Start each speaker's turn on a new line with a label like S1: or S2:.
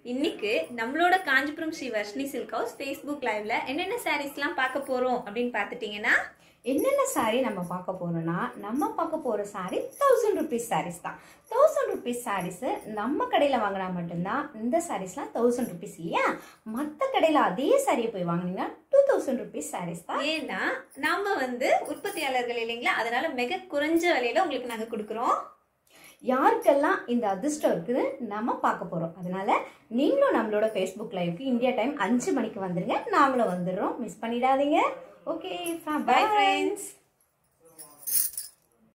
S1: இன்னைக்கு நம்மளோட Kanchipuram Sri Varshini silk house Facebook லைவ்ல என்னென்ன சாரீஸ்லாம் பார்க்க போறோம் அப்படின்னு பார்த்துட்டீங்கன்னா
S2: என்னென்ன சாரீ நம்ம பார்க்க போறோம்னா நம்ம பார்க்க போற சாரீ தௌசண்ட் ருபீஸ் சாரீஸ் தான் தௌசண்ட் ருபீஸ் சாரீஸ் நம்ம கடையில் வாங்கினா மட்டும்தான் இந்த சாரீஸ்லாம் தௌசண்ட் ருபீஸ் இல்லையா மற்ற கடையில் அதே சாரியை போய் வாங்கினீங்கன்னா டூ தௌசண்ட் ருபீஸ் சாரீஸ் தான்
S1: ஏன்னா நாம வந்து உற்பத்தியாளர்கள் இல்லைங்களா அதனால மிக குறைஞ்ச விலையில உங்களுக்கு நாங்க கொடுக்குறோம்
S2: யாருக்கெல்லாம் இந்த அதிர்ஷ்டம் இருக்குன்னு நம்ம பார்க்க போறோம் அதனால நீங்களும் நம்மளோட ஃபேஸ்புக் லைவ்க்கு இந்தியா டைம் அஞ்சு மணிக்கு வந்துருங்க நாங்களும் வந்துடுறோம் மிஸ் பண்ணிடாதீங்க ஓகே
S1: பை ஃப்ரெண்ட்ஸ்